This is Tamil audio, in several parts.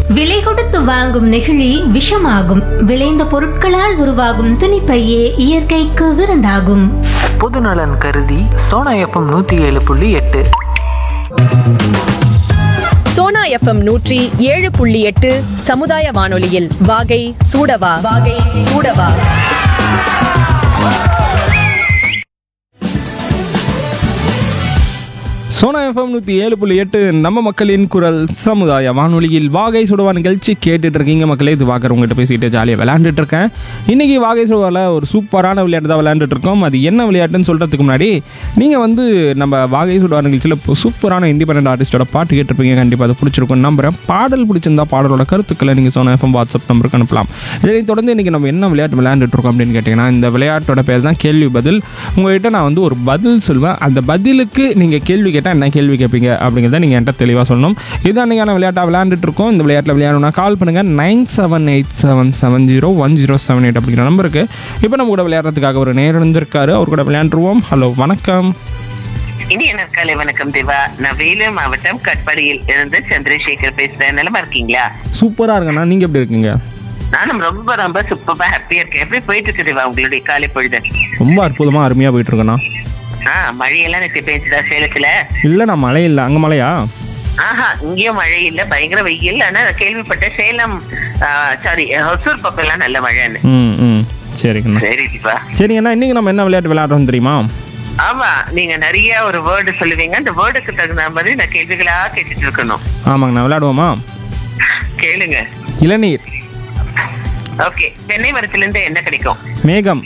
விலை கொடுத்து வாங்கும் நெகிழி விஷமாகும் விளைந்த பொருட்களால் உருவாகும் துணிப்பையே இயற்கைக்கு விருந்தாகும் பொதுநலன் கருதி சோனா எஃப்எம் நூற்றி ஏழு புள்ளி எட்டு சோனா எஃப்எம் நூற்றி ஏழு புள்ளி எட்டு சமுதாய வானொலியில் வாகை சூடவா வாகை சூடவா சோனா எஃப்எம் நூற்றி ஏழு புள்ளி எட்டு நம்ம மக்களின் குரல் சமுதாய வானொலியில் வாகை சுடுவா நிகழ்ச்சி கேட்டுட்டு இருக்கீங்க மக்களே இது வாக்கர் உங்ககிட்ட பேசிட்டு ஜாலியாக விளையாண்டுட்டு இருக்கேன் இன்னைக்கு வாகை சுடுவாவில் ஒரு சூப்பரான விளையாட்டு தான் விளையாண்டுட்டு இருக்கோம் அது என்ன விளையாட்டுன்னு சொல்கிறதுக்கு முன்னாடி நீங்கள் வந்து நம்ம வாகை சுடுவா நிகழ்ச்சியில் இப்போ சூப்பரான இண்டிபெண்டன்ட் ஆர்டிஸ்டோட பாட்டு கேட்டிருப்பீங்க கண்டிப்பாக அது பிடிச்சிருக்கும் நம்புறேன் பாடல் பிடிச்சிருந்தா பாடலோட கருத்துக்களை நீங்கள் சோனா எஃப்எம் வாட்ஸ்அப் நம்பருக்கு அனுப்பலாம் இதை தொடர்ந்து இன்றைக்கி நம்ம என்ன விளையாட்டு விளையாண்டுட்டு இருக்கோம் அப்படின்னு கேட்டிங்கன்னா இந்த விளையாட்டோட பேர் தான் கேள்வி பதில் உங்கள்கிட்ட நான் வந்து ஒரு பதில் சொல்வேன் அந்த பதிலுக்கு நீங்கள் கேள்வி கேட்டால் என்ன கேள்வி கேட்பீங்க அப்படிங்கிறத நீங்கள் என்கிட்ட தெளிவாக சொல்லணும் இதுதான் அன்றைக்கான விளையாட்டாக விளையாண்டுட்டு இருக்கோம் இந்த விளையாட்டில் விளையாடணும்னா கால் பண்ணுங்கள் nine seven eight seven seven zero one zero seven eight அப்படிங்கிற நம்பருக்கு இப்போ நம்ம கூட விளையாடுறதுக்காக ஒரு நேரம் இருந்திருக்காரு அவர் கூட விளையாண்டுருவோம் ஹலோ வணக்கம் இனிய நற்காலை வணக்கம் தேவா நான் வேலூர் மாவட்டம் கட்பாடியில் இருந்து சந்திரசேகர் பேசுறேன் நலமா இருக்கீங்களா சூப்பராக இருக்கண்ணா நீங்கள் எப்படி இருக்கீங்க நானும் ரொம்ப ரொம்ப சூப்பரா ஹாப்பியா இருக்கேன் எப்படி போயிட்டு இருக்கு தேவா உங்களுடைய காலை பொழுது ரொம்ப அற்புதமாக அருமையாக போயிட்டு இருக்கேண்ணா ஆ மழையெல்லாம் நேற்று பெஞ்சுதா சேலத்துல இல்லைண்ணா மழை இல்லை அங்கே மழையா ஆஹா இங்கேயும் மழை இல்ல பயங்கர வெயில் ஆனா நான் கேள்விப்பட்டேன் சேலம் சாரி ஹொசூர் பக்கம் எல்லாம் நல்ல மழைன்னு ம் ம் சரிங்கண்ணா சரி தீபா சரிங்கண்ணா இன்றைக்கி நம்ம என்ன விளையாட்டு விளையாடுறோம் தெரியுமா ஆமா நீங்க நிறைய ஒரு வேர்டு சொல்லுவீங்க அந்த வேர்டுக்கு தகுந்த மாதிரி நான் கேள்விகளா கேட்டுட்டு இருக்கணும் ஆமாங்கண்ணா விளையாடுவோமா கேளுங்க இளநீர் ஓகே தென்னை மரத்துல இருந்து என்ன கிடைக்கும் மேகம்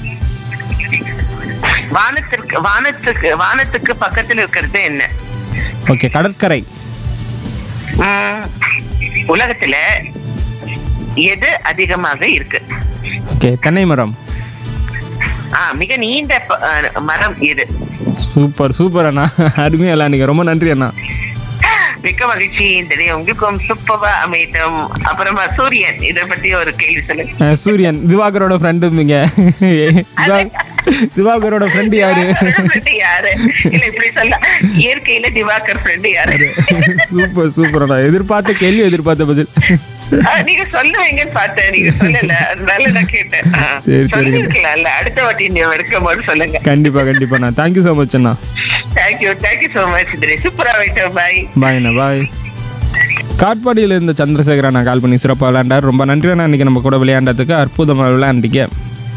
வானத்திற்கு வானத்துக்கு வானத்துக்கு பக்கத்துல இருக்கிறது என்ன ஓகே கடற்கரை உம், உலகத்துல எது அதிகமாக இருக்கு ஓகே தென்னை மரம் ஆ மிக நீண்ட ப- அஹ், மரம் இது சூப்பர் சூப்பர் அண்ணா அருமையாக விளையாண்டுங்க ரொம்ப நன்றி அண்ணா மிக்க மகிழ்ச்சி இந்த உங்களுக்கும் சூப்பரா அமையட்டும் அப்புறமா சூரியன் இத பத்தி ஒரு கேள்வி சொல்லுங்க அஹ் சூரியன் திவாகரோட ஃப்ரெண்டுங்க திவாகரோட ஃப்ரெண்டு யாரு friend யாரு இல்ல இப்படி சொல்ல இயற்கையில திவாகர் ஃப்ரெண்ட் யாரு சூப்பர் சூப்பர் அண்ணா எதிர்பார்த்த கேள்வி எதிர்பார்த்த பதில் ஆ, நீங்க சொல்லுவீங்கன்னு பார்த்தேன் நீங்க சொல்லல அதனால நான் கேட்டேன் ஆ, சரி, சரி. சொல்லிருக்கலாம்ல அடுத்த வாட்டி நீங்க இருக்கும் போது சொல்லுங்க கண்டிப்பா கண்டிப்பா அண்ணா தேங்க்யூ ஸோ மச் அண்ணா தேங்க்யூ தேங்க்யூ சோ மச் சூப்பரா வைட்டோம் பாய் பாய் அண்ணா பாய் காட்பாடியில் இருந்த சந்திரசேகர் அண்ணா கால் பண்ணி சிறப்பாக விளையாண்டார் ரொம்ப நன்றி அண்ணா இன்னைக்கு நம்ம கூட விளையாண்டதுக்கு அற்புதமாக விளையாண்டிக்க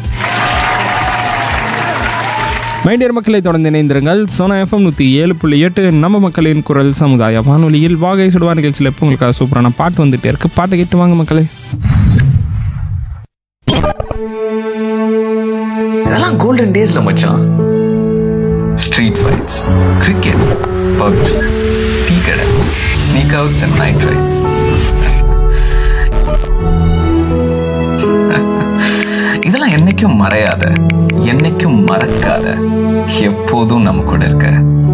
மைடியர் மக்களை தொடர்ந்து இணைந்திருங்கள் சோனா எஃப்எம் நூற்றி ஏழு புள்ளி எட்டு நம்ம மக்களின் குரல் சமுதாய வானொலியில் வாகை சுடுவா நிகழ்ச்சியில் இப்போ உங்களுக்காக சூப்பரான பாட்டு வந்துட்டே இருக்கு பாட்டை கேட்டு வாங்க மக்களே இதெல்லாம் கோல்டன் டேஸ்ல மச்சான் street fights cricket PUBG tea கடை sneak outs and night rides இதெல்லாம் என்னைக்கும் மறையாத என்னைக்கும் மறக்காத எப்போதும் நம்ம கூட இருக்க